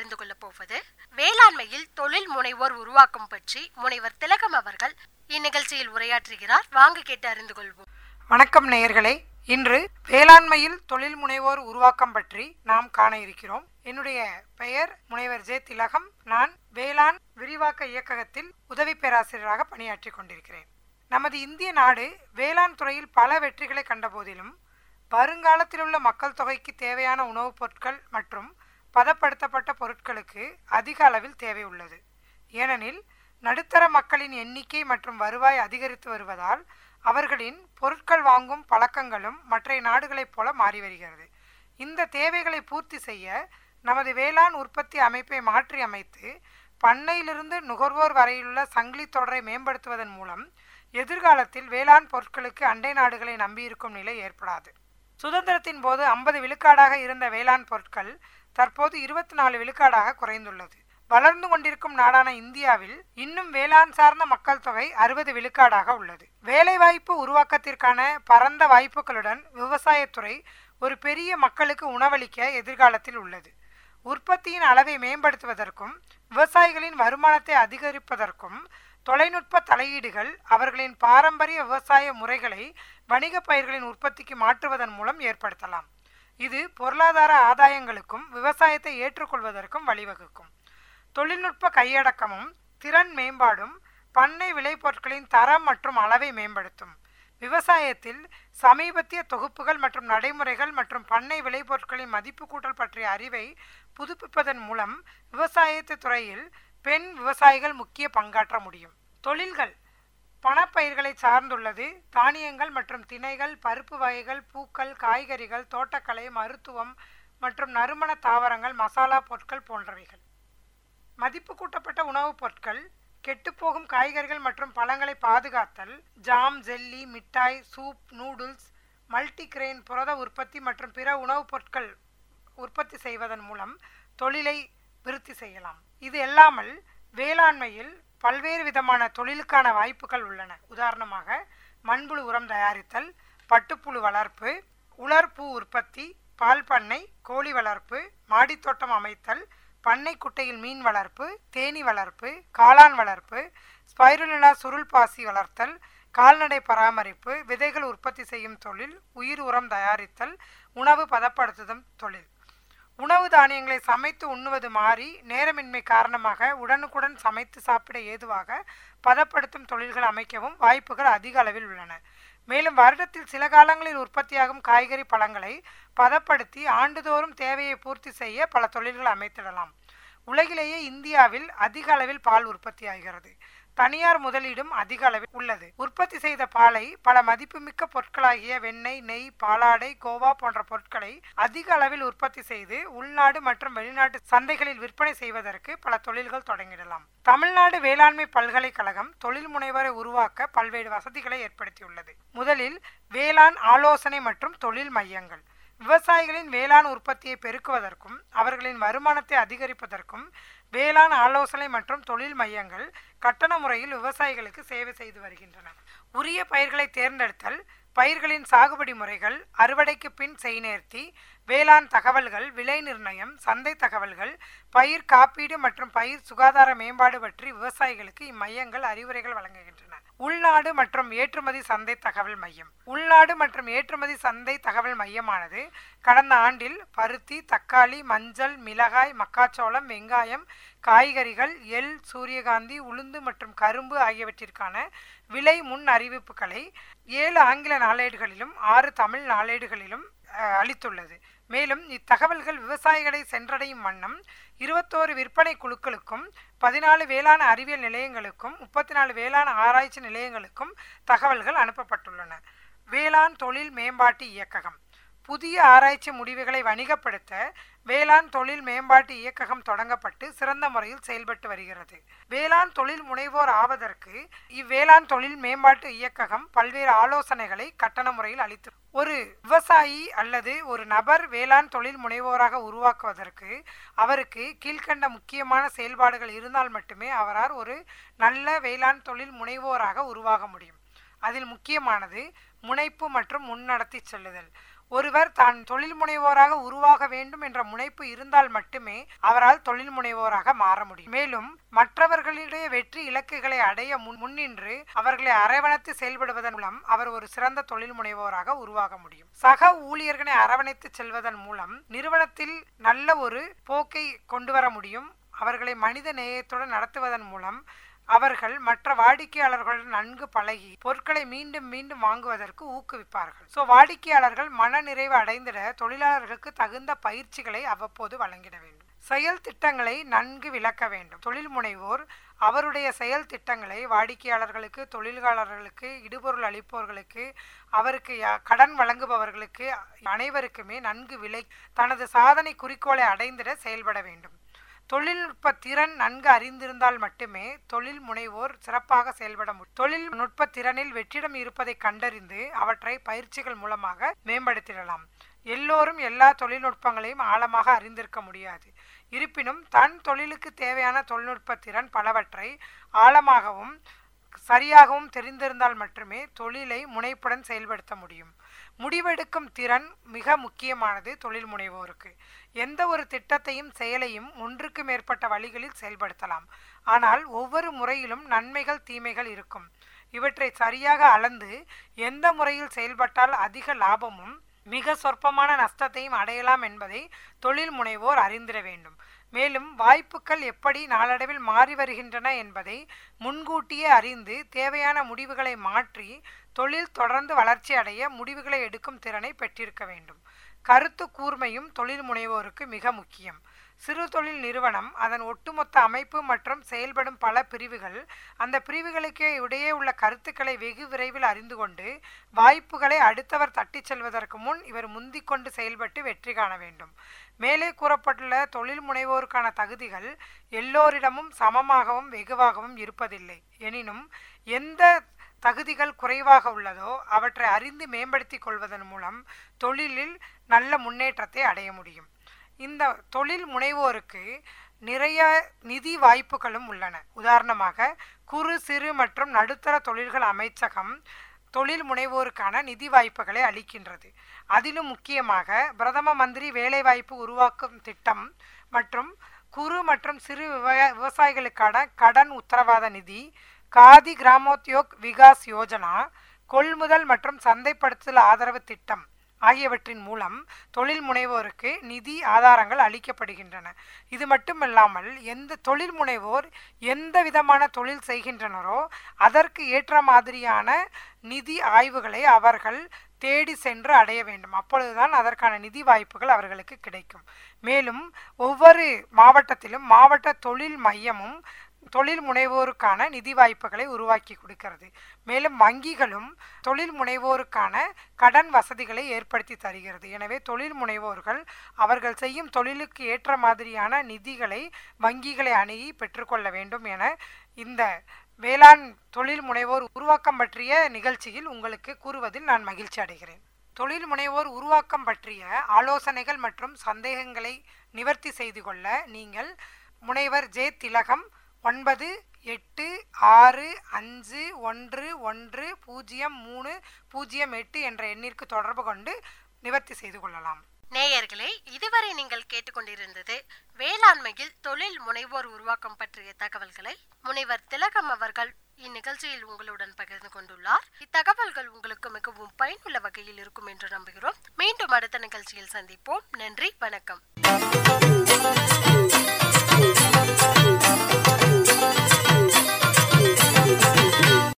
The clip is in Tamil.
அறிந்து கொள்ளப் போவது வேளாண்மையில் தொழில் முனைவோர் உருவாக்கம் பற்றி முனைவர் திலகம் அவர்கள் இந்நிகழ்ச்சியில் உரையாற்றுகிறார் வாங்க கேட்டு அறிந்து கொள்வோம் வணக்கம் நேயர்களே இன்று வேளாண்மையில் தொழில் முனைவோர் உருவாக்கம் பற்றி நாம் காண இருக்கிறோம் என்னுடைய பெயர் முனைவர் ஜே திலகம் நான் வேளாண் விரிவாக்க இயக்ககத்தில் உதவி பேராசிரியராக பணியாற்றிக் கொண்டிருக்கிறேன் நமது இந்திய நாடு வேளாண் துறையில் பல வெற்றிகளை கண்ட போதிலும் வருங்காலத்தில் உள்ள மக்கள் தொகைக்கு தேவையான உணவுப் பொருட்கள் மற்றும் பதப்படுத்தப்பட்ட பொருட்களுக்கு அதிக அளவில் தேவை உள்ளது ஏனெனில் நடுத்தர மக்களின் எண்ணிக்கை மற்றும் வருவாய் அதிகரித்து வருவதால் அவர்களின் பொருட்கள் வாங்கும் பழக்கங்களும் மற்ற நாடுகளைப் போல மாறி வருகிறது இந்த தேவைகளை பூர்த்தி செய்ய நமது வேளாண் உற்பத்தி அமைப்பை மாற்றி அமைத்து பண்ணையிலிருந்து நுகர்வோர் வரையிலுள்ள சங்கிலி தொடரை மேம்படுத்துவதன் மூலம் எதிர்காலத்தில் வேளாண் பொருட்களுக்கு அண்டை நாடுகளை நம்பியிருக்கும் நிலை ஏற்படாது சுதந்திரத்தின் போது ஐம்பது விழுக்காடாக இருந்த வேளாண் பொருட்கள் தற்போது இருபத்தி நாலு விழுக்காடாக குறைந்துள்ளது வளர்ந்து கொண்டிருக்கும் நாடான இந்தியாவில் இன்னும் வேளாண் சார்ந்த மக்கள் தொகை அறுபது விழுக்காடாக உள்ளது வேலைவாய்ப்பு உருவாக்கத்திற்கான பரந்த வாய்ப்புகளுடன் விவசாயத்துறை ஒரு பெரிய மக்களுக்கு உணவளிக்க எதிர்காலத்தில் உள்ளது உற்பத்தியின் அளவை மேம்படுத்துவதற்கும் விவசாயிகளின் வருமானத்தை அதிகரிப்பதற்கும் தொலைநுட்ப தலையீடுகள் அவர்களின் பாரம்பரிய விவசாய முறைகளை வணிக பயிர்களின் உற்பத்திக்கு மாற்றுவதன் மூலம் ஏற்படுத்தலாம் இது பொருளாதார ஆதாயங்களுக்கும் விவசாயத்தை ஏற்றுக்கொள்வதற்கும் வழிவகுக்கும் தொழில்நுட்ப கையடக்கமும் திறன் மேம்பாடும் பண்ணை விளைபொருட்களின் தரம் மற்றும் அளவை மேம்படுத்தும் விவசாயத்தில் சமீபத்திய தொகுப்புகள் மற்றும் நடைமுறைகள் மற்றும் பண்ணை விளைபொருட்களின் மதிப்பு கூட்டல் பற்றிய அறிவை புதுப்பிப்பதன் மூலம் விவசாயத்து துறையில் பெண் விவசாயிகள் முக்கிய பங்காற்ற முடியும் தொழில்கள் பணப்பயிர்களை சார்ந்துள்ளது தானியங்கள் மற்றும் திணைகள் பருப்பு வகைகள் பூக்கள் காய்கறிகள் தோட்டக்கலை மருத்துவம் மற்றும் நறுமண தாவரங்கள் மசாலா பொருட்கள் போன்றவைகள் மதிப்பு கூட்டப்பட்ட உணவுப் பொருட்கள் கெட்டுப்போகும் காய்கறிகள் மற்றும் பழங்களை பாதுகாத்தல் ஜாம் ஜெல்லி மிட்டாய் சூப் நூடுல்ஸ் மல்டிகிரெயின் புரத உற்பத்தி மற்றும் பிற உணவுப் பொருட்கள் உற்பத்தி செய்வதன் மூலம் தொழிலை விருத்தி செய்யலாம் இது இல்லாமல் வேளாண்மையில் பல்வேறு விதமான தொழிலுக்கான வாய்ப்புகள் உள்ளன உதாரணமாக மண்புழு உரம் தயாரித்தல் பட்டுப்புழு வளர்ப்பு உலர்பூ உற்பத்தி பால் பண்ணை கோழி வளர்ப்பு மாடித்தோட்டம் அமைத்தல் பண்ணை குட்டையில் மீன் வளர்ப்பு தேனி வளர்ப்பு காளான் வளர்ப்பு ஸ்பைருலினா சுருள் பாசி வளர்த்தல் கால்நடை பராமரிப்பு விதைகள் உற்பத்தி செய்யும் தொழில் உயிர் உரம் தயாரித்தல் உணவு பதப்படுத்துதல் தொழில் உணவு தானியங்களை சமைத்து உண்ணுவது மாறி நேரமின்மை காரணமாக உடனுக்குடன் சமைத்து சாப்பிட ஏதுவாக பதப்படுத்தும் தொழில்கள் அமைக்கவும் வாய்ப்புகள் அதிக அளவில் உள்ளன மேலும் வருடத்தில் சில காலங்களில் உற்பத்தியாகும் காய்கறி பழங்களை பதப்படுத்தி ஆண்டுதோறும் தேவையை பூர்த்தி செய்ய பல தொழில்கள் அமைத்திடலாம் உலகிலேயே இந்தியாவில் அதிக அளவில் பால் உற்பத்தி ஆகிறது தனியார் முதலீடும் அதிக அளவில் உள்ளது உற்பத்தி செய்த பாலை பல மதிப்புமிக்க பொருட்களாகிய வெண்ணெய் நெய் பாலாடை கோவா போன்ற பொருட்களை அதிக அளவில் உற்பத்தி செய்து உள்நாடு மற்றும் வெளிநாட்டு சந்தைகளில் விற்பனை செய்வதற்கு பல தொழில்கள் தொடங்கிடலாம் தமிழ்நாடு வேளாண்மை பல்கலைக்கழகம் தொழில் முனைவரை உருவாக்க பல்வேறு வசதிகளை ஏற்படுத்தியுள்ளது முதலில் வேளாண் ஆலோசனை மற்றும் தொழில் மையங்கள் விவசாயிகளின் வேளாண் உற்பத்தியை பெருக்குவதற்கும் அவர்களின் வருமானத்தை அதிகரிப்பதற்கும் வேளாண் ஆலோசனை மற்றும் தொழில் மையங்கள் கட்டண முறையில் விவசாயிகளுக்கு சேவை செய்து வருகின்றன உரிய பயிர்களை தேர்ந்தெடுத்தல் பயிர்களின் சாகுபடி முறைகள் அறுவடைக்கு பின் செய்நேர்த்தி வேளாண் தகவல்கள் விலை நிர்ணயம் சந்தை தகவல்கள் பயிர் காப்பீடு மற்றும் பயிர் சுகாதார மேம்பாடு பற்றி விவசாயிகளுக்கு இம்மையங்கள் அறிவுரைகள் வழங்குகின்றன உள்நாடு மற்றும் ஏற்றுமதி சந்தை தகவல் மையம் உள்நாடு மற்றும் ஏற்றுமதி சந்தை தகவல் மையமானது கடந்த ஆண்டில் பருத்தி தக்காளி மஞ்சள் மிளகாய் மக்காச்சோளம் வெங்காயம் காய்கறிகள் எள் சூரியகாந்தி உளுந்து மற்றும் கரும்பு ஆகியவற்றிற்கான விலை முன் அறிவிப்புகளை ஏழு ஆங்கில நாளேடுகளிலும் ஆறு தமிழ் நாளேடுகளிலும் அஹ், அளித்துள்ளது மேலும் இத்தகவல்கள் விவசாயிகளை சென்றடையும் வண்ணம் இருபத்தோரு விற்பனை குழுக்களுக்கும் பதினாலு வேளாண் அறிவியல் நிலையங்களுக்கும் முப்பத்தி நாலு வேளாண் ஆராய்ச்சி நிலையங்களுக்கும் தகவல்கள் அனுப்பப்பட்டுள்ளன வேளாண் தொழில் மேம்பாட்டு இயக்ககம் புதிய ஆராய்ச்சி முடிவுகளை வணிகப்படுத்த வேளாண் தொழில் மேம்பாட்டு இயக்ககம் தொடங்கப்பட்டு சிறந்த முறையில் செயல்பட்டு வருகிறது வேளாண் தொழில் முனைவோர் ஆவதற்கு இவ்வேளாண் தொழில் மேம்பாட்டு இயக்ககம் பல்வேறு ஆலோசனைகளை கட்டண முறையில் அளித்து ஒரு விவசாயி அல்லது ஒரு நபர் வேளாண் தொழில் முனைவோராக உருவாக்குவதற்கு அவருக்கு கீழ்க்கண்ட முக்கியமான செயல்பாடுகள் இருந்தால் மட்டுமே அவரால் ஒரு நல்ல வேளாண் தொழில் முனைவோராக உருவாக முடியும் அதில் முக்கியமானது முனைப்பு மற்றும் முன்னடத்தி செல்லுதல் ஒருவர் தான் தொழில் முனைவோராக உருவாக வேண்டும் என்ற முனைப்பு இருந்தால் மட்டுமே அவரால் தொழில் முனைவோராக மாற முடியும் மேலும் மற்றவர்களுடைய வெற்றி இலக்குகளை அடைய முன் முன்னின்று அவர்களை அரவணைத்து செயல்படுவதன் மூலம் அவர் ஒரு சிறந்த தொழில் முனைவோராக உருவாக முடியும் சக ஊழியர்களை அரவணைத்து செல்வதன் மூலம் நிறுவனத்தில் நல்ல ஒரு போக்கை கொண்டு வர முடியும் அவர்களை மனித நேயத்துடன் நடத்துவதன் மூலம் அவர்கள் மற்ற வாடிக்கையாளர்களுடன் நன்கு பழகி பொருட்களை மீண்டும் மீண்டும் வாங்குவதற்கு ஊக்குவிப்பார்கள் ஸோ வாடிக்கையாளர்கள் மன நிறைவு அடைந்திட தொழிலாளர்களுக்கு தகுந்த பயிற்சிகளை அவ்வப்போது வழங்கிட வேண்டும் செயல் திட்டங்களை நன்கு விளக்க வேண்டும் தொழில் முனைவோர் அவருடைய செயல் திட்டங்களை வாடிக்கையாளர்களுக்கு தொழிலாளர்களுக்கு இடுபொருள் அளிப்பவர்களுக்கு அவருக்கு கடன் வழங்குபவர்களுக்கு அனைவருக்குமே நன்கு விலை தனது சாதனை குறிக்கோளை அடைந்திட செயல்பட வேண்டும் தொழில்நுட்ப திறன் நன்கு அறிந்திருந்தால் மட்டுமே தொழில் முனைவோர் சிறப்பாக செயல்பட முடியும் தொழில்நுட்ப திறனில் வெற்றிடம் இருப்பதை கண்டறிந்து அவற்றை பயிற்சிகள் மூலமாக மேம்படுத்திடலாம் எல்லோரும் எல்லா தொழில்நுட்பங்களையும் ஆழமாக அறிந்திருக்க முடியாது இருப்பினும் தன் தொழிலுக்கு தேவையான தொழில்நுட்ப திறன் பலவற்றை ஆழமாகவும் சரியாகவும் தெரிந்திருந்தால் மட்டுமே தொழிலை முனைப்புடன் செயல்படுத்த முடியும் முடிவெடுக்கும் திறன் மிக முக்கியமானது தொழில் முனைவோருக்கு எந்த ஒரு திட்டத்தையும் செயலையும் ஒன்றுக்கு மேற்பட்ட வழிகளில் செயல்படுத்தலாம் ஆனால் ஒவ்வொரு முறையிலும் நன்மைகள் தீமைகள் இருக்கும் இவற்றை சரியாக அளந்து எந்த முறையில் செயல்பட்டால் அதிக லாபமும் மிக சொற்பமான நஷ்டத்தையும் அடையலாம் என்பதை தொழில் முனைவோர் அறிந்திட வேண்டும் மேலும் வாய்ப்புகள் எப்படி நாளடைவில் மாறி வருகின்றன என்பதை முன்கூட்டியே அறிந்து தேவையான முடிவுகளை மாற்றி தொழில் தொடர்ந்து வளர்ச்சி அடைய முடிவுகளை எடுக்கும் திறனை பெற்றிருக்க வேண்டும் கருத்து கூர்மையும் தொழில் முனைவோருக்கு மிக முக்கியம் சிறு தொழில் நிறுவனம் அதன் ஒட்டுமொத்த அமைப்பு மற்றும் செயல்படும் பல பிரிவுகள் அந்த பிரிவுகளுக்கு இடையே உள்ள கருத்துக்களை வெகு விரைவில் அறிந்து கொண்டு வாய்ப்புகளை அடுத்தவர் தட்டிச் செல்வதற்கு முன் இவர் முந்திக்கொண்டு செயல்பட்டு வெற்றி காண வேண்டும் மேலே கூறப்பட்டுள்ள தொழில் முனைவோருக்கான தகுதிகள் எல்லோரிடமும் சமமாகவும் வெகுவாகவும் இருப்பதில்லை எனினும் எந்த தகுதிகள் குறைவாக உள்ளதோ அவற்றை அறிந்து மேம்படுத்திக் கொள்வதன் மூலம் தொழிலில் நல்ல முன்னேற்றத்தை அடைய முடியும் இந்த தொழில் முனைவோருக்கு நிறைய நிதி வாய்ப்புகளும் உள்ளன உதாரணமாக குறு சிறு மற்றும் நடுத்தர தொழில்கள் அமைச்சகம் தொழில் முனைவோருக்கான நிதி வாய்ப்புகளை அளிக்கின்றது அதிலும் முக்கியமாக பிரதம மந்திரி வேலைவாய்ப்பு உருவாக்கும் திட்டம் மற்றும் குறு மற்றும் சிறு விவசாயிகளுக்கான கடன் உத்தரவாத நிதி காதி கிராமோத்யோக் விகாஸ் யோஜனா கொள்முதல் மற்றும் சந்தைப்படுத்தல் ஆதரவு திட்டம் ஆகியவற்றின் மூலம் தொழில் முனைவோருக்கு நிதி ஆதாரங்கள் அளிக்கப்படுகின்றன இது மட்டுமல்லாமல் எந்த தொழில் முனைவோர் எந்த விதமான தொழில் செய்கின்றனரோ அதற்கு ஏற்ற மாதிரியான நிதி ஆய்வுகளை அவர்கள் தேடி சென்று அடைய வேண்டும் அப்பொழுதுதான் அதற்கான நிதி வாய்ப்புகள் அவர்களுக்கு கிடைக்கும் மேலும் ஒவ்வொரு மாவட்டத்திலும் மாவட்ட தொழில் மையமும் தொழில் முனைவோருக்கான நிதி வாய்ப்புகளை உருவாக்கி கொடுக்கிறது மேலும் வங்கிகளும் தொழில் முனைவோருக்கான கடன் வசதிகளை ஏற்படுத்தி தருகிறது எனவே தொழில் முனைவோர்கள் அவர்கள் செய்யும் தொழிலுக்கு ஏற்ற மாதிரியான நிதிகளை வங்கிகளை அணுகி பெற்றுக்கொள்ள வேண்டும் என இந்த வேளாண் தொழில் முனைவோர் உருவாக்கம் பற்றிய நிகழ்ச்சியில் உங்களுக்கு கூறுவதில் நான் மகிழ்ச்சி அடைகிறேன் தொழில் முனைவோர் உருவாக்கம் பற்றிய ஆலோசனைகள் மற்றும் சந்தேகங்களை நிவர்த்தி செய்து கொள்ள நீங்கள் முனைவர் ஜே திலகம் ஒன்பது எட்டு ஆறு அஞ்சு ஒன்று ஒன்று பூஜ்ஜியம் மூணு பூஜ்ஜியம் எட்டு என்ற எண்ணிற்கு தொடர்பு கொண்டு நிவர்த்தி செய்து கொள்ளலாம் நேயர்களே இதுவரை நீங்கள் கேட்டுக்கொண்டிருந்தது வேளாண்மையில் தொழில் முனைவோர் உருவாக்கம் பற்றிய தகவல்களை முனைவர் திலகம் அவர்கள் இந்நிகழ்ச்சியில் உங்களுடன் பகிர்ந்து கொண்டுள்ளார் இத்தகவல்கள் உங்களுக்கு மிகவும் பயனுள்ள வகையில் இருக்கும் என்று நம்புகிறோம் மீண்டும் அடுத்த நிகழ்ச்சியில் சந்திப்போம் நன்றி வணக்கம்